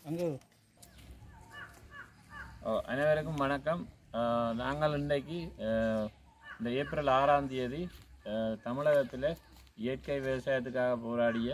அங்கே ஓ, அனைவருக்கும் வணக்கம் அஹ், நாங்கள் இன்றைக்கு அஹ், இந்த ஏப்ரல் ஆறாம் தேதி அஹ், தமிழகத்தில் இயற்கை விவசாயத்துக்காக போராடிய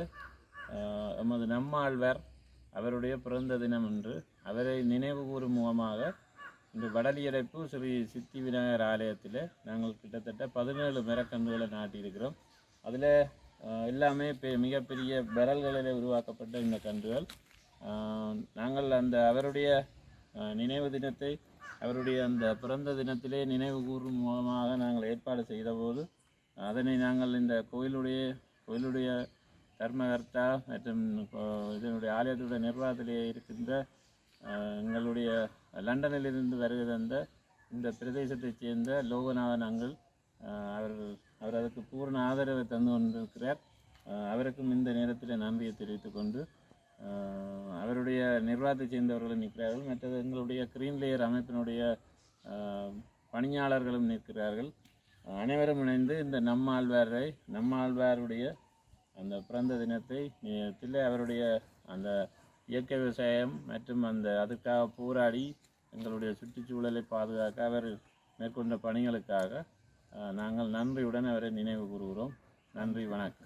அஹ், எமது நம்மாழ்வார் அவருடைய பிறந்த தினம் என்று அவரை நினைவு கூறும் முகமாக இந்த வடலியடைப்பு ஸ்ரீ சித்தி விநாயகர் ஆலயத்தில் நாங்கள் கிட்டத்தட்ட பதினேழு மரக்கன்றுகளை நாட்டியிருக்கிறோம் அதில் எல்லாமே பெ மிகப்பெரிய விரல்களில் உருவாக்கப்பட்ட இந்த கன்றுகள் அஹ், நாங்கள் அந்த அவருடைய அஹ், நினைவு தினத்தை அவருடைய அந்த பிறந்த தினத்திலே நினைவு கூறும் மூலமாக நாங்கள் ஏற்பாடு செய்தபோது அதனை நாங்கள் இந்த கோயிலுடைய கோயிலுடைய தர்மகர்த்தா மற்றும் அஹ், இதனுடைய ஆலயத்துடைய நிர்வாகத்திலே இருக்கின்ற அஹ், எங்களுடைய லண்டனிலிருந்து வருகை தந்த இந்த பிரதேசத்தைச் சேர்ந்த லோகநாதன் அங்கிள் அஹ், அவர் அவர் அதுக்கு பூர்ண ஆதரவை தந்து கொண்டிருக்கிறார் அஹ், அவருக்கும் இந்த நேரத்தில் நன்றியை தெரிவித்துக் கொண்டு அஹ், அவருடைய நிர்வாகத்தைச் சேர்ந்தவர்களும் நிற்கிறார்கள் மற்றது எங்களுடைய கிரீன் லேயர் அமைப்பினுடைய அஹ், பணியாளர்களும் நிற்கிறார்கள் அனைவரும் இணைந்து இந்த நம்மாழ்வாரை நம்மாழ்வாருடைய அந்த பிறந்த தினத்தை தில்லை அவருடைய அந்த இயற்கை விவசாயம் மற்றும் அந்த அதுக்காக போராடி எங்களுடைய சுற்றுச்சூழலை பாதுகாக்க அவர் மேற்கொண்ட பணிகளுக்காக அஹ், நாங்கள் நன்றியுடன் அவரை நினைவு கூறுகிறோம் நன்றி வணக்கம்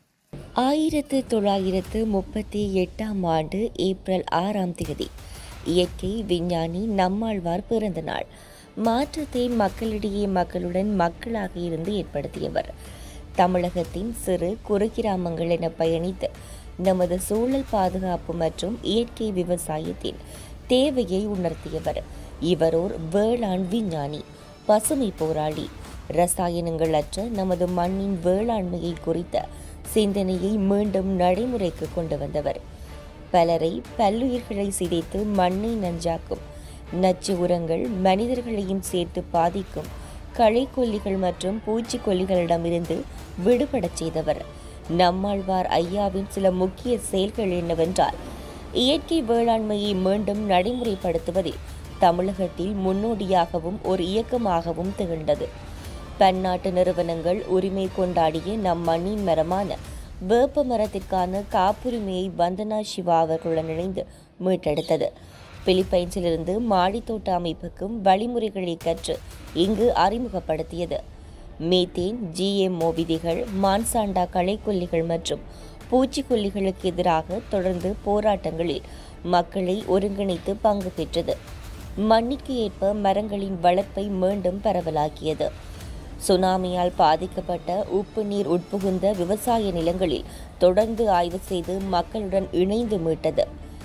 ஆயிரத்து தொள்ளாயிரத்து முப்பத்தி எட்டாம் ஆண்டு ஏப்ரல் ஆறாம் தேதி இயற்கை விஞ்ஞானி நம்மாழ்வார் பிறந்த நாள் மாற்றத்தை மக்களிடையே மக்களுடன் மக்களாக இருந்து ஏற்படுத்தியவர் தமிழகத்தின் சிறு குறுகிராமங்கள் என பயணித்து நமது சூழல் பாதுகாப்பு மற்றும் இயற்கை விவசாயத்தின் தேவையை உணர்த்தியவர் இவரோர் வேளாண் விஞ்ஞானி பசுமை போராளி ரசாயனங்கள் அற்ற நமது மண்ணின் வேளாண்மையை குறித்த சிந்தனையை மீண்டும் நடைமுறைக்கு கொண்டு வந்தவர் பலரை பல்லுயிர்களை சிதைத்து மண்ணை நஞ்சாக்கும் நச்சு உரங்கள் மனிதர்களையும் சேர்த்து பாதிக்கும் களைக்கொல்லிகள் மற்றும் பூச்சிக்கொல்லிகளிடமிருந்து விடுபடச் செய்தவர் நம்மாழ்வார் ஐயாவின் சில முக்கிய செயல்கள் என்னவென்றால் இயற்கை வேளாண்மையை மீண்டும் நடைமுறைப்படுத்துவதில் தமிழகத்தில் முன்னோடியாகவும் ஒரு இயக்கமாகவும் திகழ்ந்தது பன்னாட்டு நிறுவனங்கள் உரிமை கொண்டாடிய நம் மண்ணின் மரமான வேப்ப மரத்திற்கான காப்புரிமையை வந்தனா சிவா அவர்களுடன் இணைந்து மீட்டெடுத்தது பிலிப்பைன்ஸிலிருந்து மாடித்தோட்ட அமைப்புக்கும் வழிமுறைகளை கற்று இங்கு அறிமுகப்படுத்தியது மீத்தேன் ஜிஎம்ஓ விதிகள் மான்சாண்டா களைக்கொல்லிகள் மற்றும் பூச்சிக்கொல்லிகளுக்கு எதிராக தொடர்ந்து போராட்டங்களில் மக்களை ஒருங்கிணைத்து பங்கு பெற்றது மண்ணிற்கு ஏற்ப மரங்களின் வளர்ப்பை மீண்டும் பரவலாக்கியது சுனாமியால் பாதிக்கப்பட்ட உப்பு நீர் உட்புகுந்த விவசாய நிலங்களில் தொடர்ந்து ஆய்வு செய்து மக்களுடன் இணைந்து மீட்டது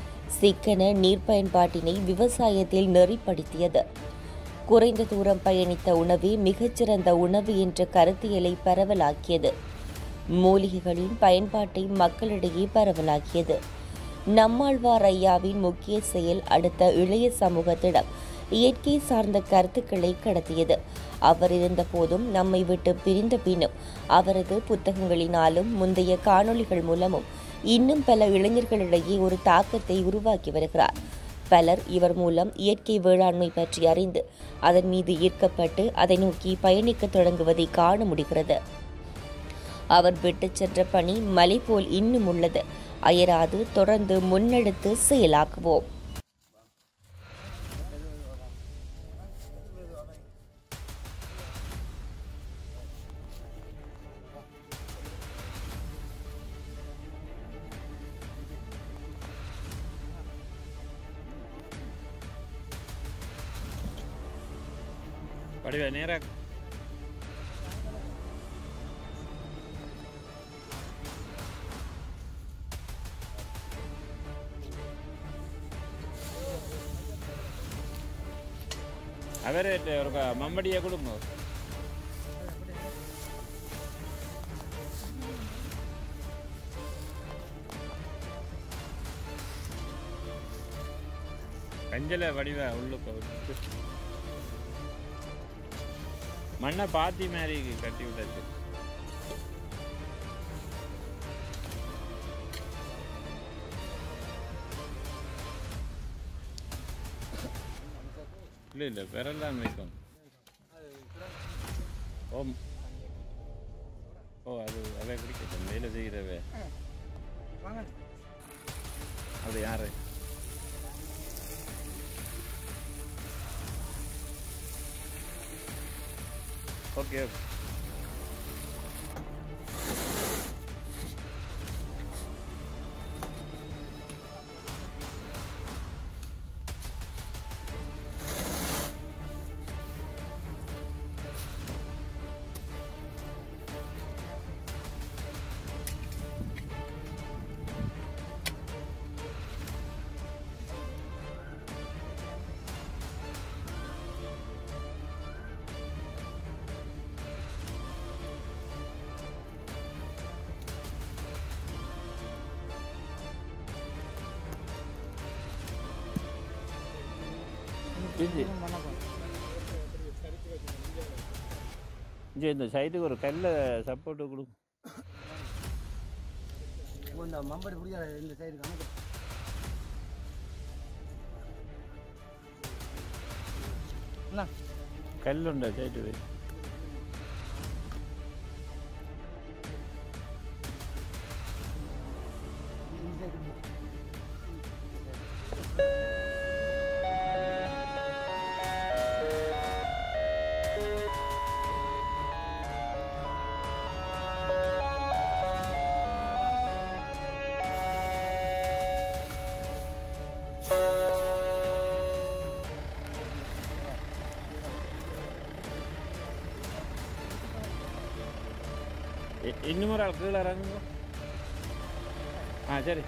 சிக்கன நீர் பயன்பாட்டினை விவசாயத்தில் நெறிப்படுத்தியது குறைந்த தூரம் பயணித்த உணவே மிகச்சிறந்த உணவு என்ற கருத்தியலை பரவலாக்கியது மூலிகைகளின் பயன்பாட்டை மக்களிடையே பரவலாக்கியது நம்மாழ்வார் ஐயாவின் முக்கிய செயல் அடுத்த இளைய சமூகத்திடம் இயற்கை சார்ந்த கருத்துக்களை கடத்தியது அவர் இருந்த போதும் நம்மை விட்டு பிரிந்த பின்னும் அவரது புத்தகங்களினாலும் முந்தைய காணொளிகள் மூலமும் இன்னும் பல இளைஞர்களிடையே ஒரு தாக்கத்தை உருவாக்கி வருகிறார் பலர் இவர் மூலம் இயற்கை வேளாண்மை பற்றி அறிந்து அதன் மீது ஈர்க்கப்பட்டு அதை நோக்கி பயணிக்கத் தொடங்குவதை காண முடிகிறது அவர் விட்டுச் சென்ற பணி மலை போல் இன்னும் உள்ளது அயராது தொடர்ந்து முன்னெடுத்து செயலாக்குவோம் வடிவ நேராக அவரே ஒரு மம்படியை கொடுங்க கஞ்சல வடிவ உள்ளுக்க விட்டு மண்ணை பாத்தி மாதிரி கட்டி விட்டாச்சு இல்லை இல்லை விரல்லாம் வைக்கும் ஓம் ஓ அது அவை பிடிக்கட்டும் வேலை செய்கிறவே வாங்க அது யாரு ஓகே ஜி ஜி இந்த சைடுக்கு ஒரு கல்ல சப்போர்ட்டு கொடுக்கும் இந்த மம்படி பிடிக்காத இந்த சைடு கணக்கு என்ன കല്ലുണ്ട് ചേട്ട് വരും இந்த சைடு இன்னும் ஒரு ஆள் கீழே இறங்குங்க ஆ சரி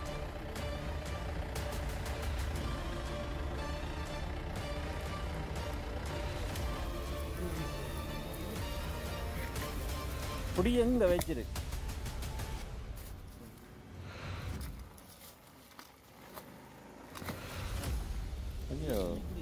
புடி எங்க வச்சிரு ஐயோ